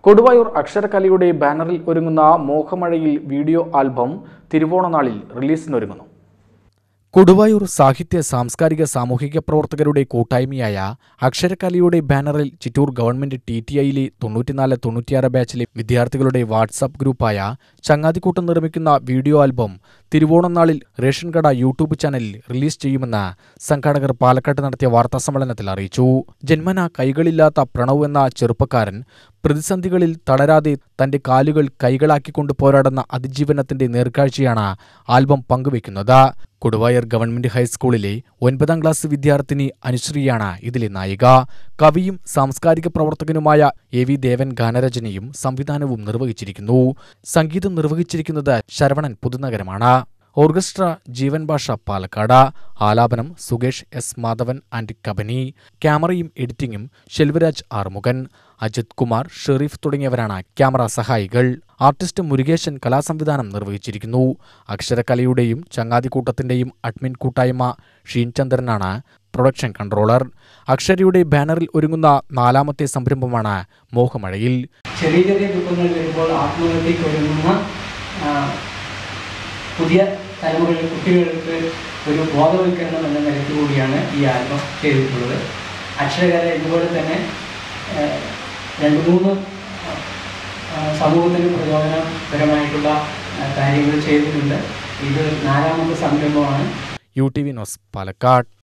കൊടുവായൂർ അക്ഷരകലയുടെ ബാനറിൽ ഒരുങ്ങുന്ന മോഹമഴയിൽ വീഡിയോ ആൽബം തിരുവോണനാളിൽ റിലീസിനൊരുങ്ങുന്നു കൊടുവായൂർ സാഹിത്യ സാംസ്കാരിക സാമൂഹിക പ്രവർത്തകരുടെ കൂട്ടായ്മയായ അക്ഷരകലയുടെ ബാനറിൽ ചിറ്റൂർ ഗവൺമെന്റ് ടി ടി ഐയിലെ തൊണ്ണൂറ്റിനാല് തൊണ്ണൂറ്റിയാറ് ബാച്ചിലെ വിദ്യാർത്ഥികളുടെ വാട്സാപ്പ് ഗ്രൂപ്പായ ചങ്ങാതിക്കൂട്ടം നിർമ്മിക്കുന്ന വീഡിയോ ആൽബം തിരുവോണനാളിൽ റേഷൻ കട യൂട്യൂബ് ചാനലിൽ റിലീസ് ചെയ്യുമെന്ന് സംഘാടകർ പാലക്കാട്ട് നടത്തിയ വാർത്താസമ്മേളനത്തിൽ അറിയിച്ചു ജന്മന കൈകളില്ലാത്ത പ്രണവ് എന്ന ചെറുപ്പക്കാരൻ പ്രതിസന്ധികളിൽ തളരാതെ തന്റെ കാലുകൾ കൈകളാക്കിക്കൊണ്ട് പോരാടുന്ന അതിജീവനത്തിന്റെ നേർക്കാഴ്ചയാണ് ആൽബം പങ്കുവയ്ക്കുന്നത് കൊടുവായർ ഗവൺമെന്റ് ഹൈസ്കൂളിലെ ഒൻപതാം ക്ലാസ് വിദ്യാർത്ഥിനി അനുശ്രീയാണ് ഇതിലെ നായിക കവിയും സാംസ്കാരിക പ്രവർത്തകനുമായ എ വി ദേവൻ ഗാനരചനയും സംവിധാനവും നിർവഹിച്ചിരിക്കുന്നു സംഗീതം നിർവഹിച്ചിരിക്കുന്നത് ശരവണൻ പുതുനഗരമാണ് ഓർക്കസ്ട്ര ജീവൻ ഭാഷ പാലക്കാട് ആലാപനം സുകേഷ് എസ് മാധവൻ ആൻഡ് കബനി ക്യാമറയും എഡിറ്റിംഗും ശെൽവരാജ് ആറുമുഖൻ അജിത് കുമാർ ഷെറീഫ് തുടങ്ങിയവരാണ് ക്യാമറ സഹായികൾ ആർട്ടിസ്റ്റ് മുരുകേശൻ കലാസംവിധാനം നിർവഹിച്ചിരിക്കുന്നു അക്ഷരകലയുടെയും ചങ്ങാതിക്കൂട്ടത്തിന്റെയും അഡ്മിൻ കൂട്ടായ്മ ഷീൻചന്ദ്രനാണ് പ്രൊഡക്ഷൻ കൺട്രോളർ അക്ഷരയുടെ ബാനറിൽ ഒരുങ്ങുന്ന നാലാമത്തെ സംരംഭമാണ് മോഹമഴയിൽ ചെറിയ ചെറിയ ദുഃഖങ്ങൾ വരുമ്പോൾ ആത്മഹത്യക്ക് ഒരുങ്ങുന്ന ആ, പുതിയ തലമുറയിലെ കുട്ടികൾക്ക് ഒരു ബോധവൽക്കരണം എന്ന നിലയ്ക്ക് കൂടിയാണ് ഈ ആൽബം ചെയ്തിട്ടുള്ളത് അക്ഷരകല ഇതുപോലെ തന്നെ ആ, രണ്ട് മൂന്ന് ആ, സമൂഹത്തിന് പ്രചോദനപരമായിട്ടുള്ള ആ, കാര്യങ്ങൾ ചെയ്തിട്ടുണ്ട് ഇത് നാലാമത്തെ സംരംഭമാണ് U T V news Palakkad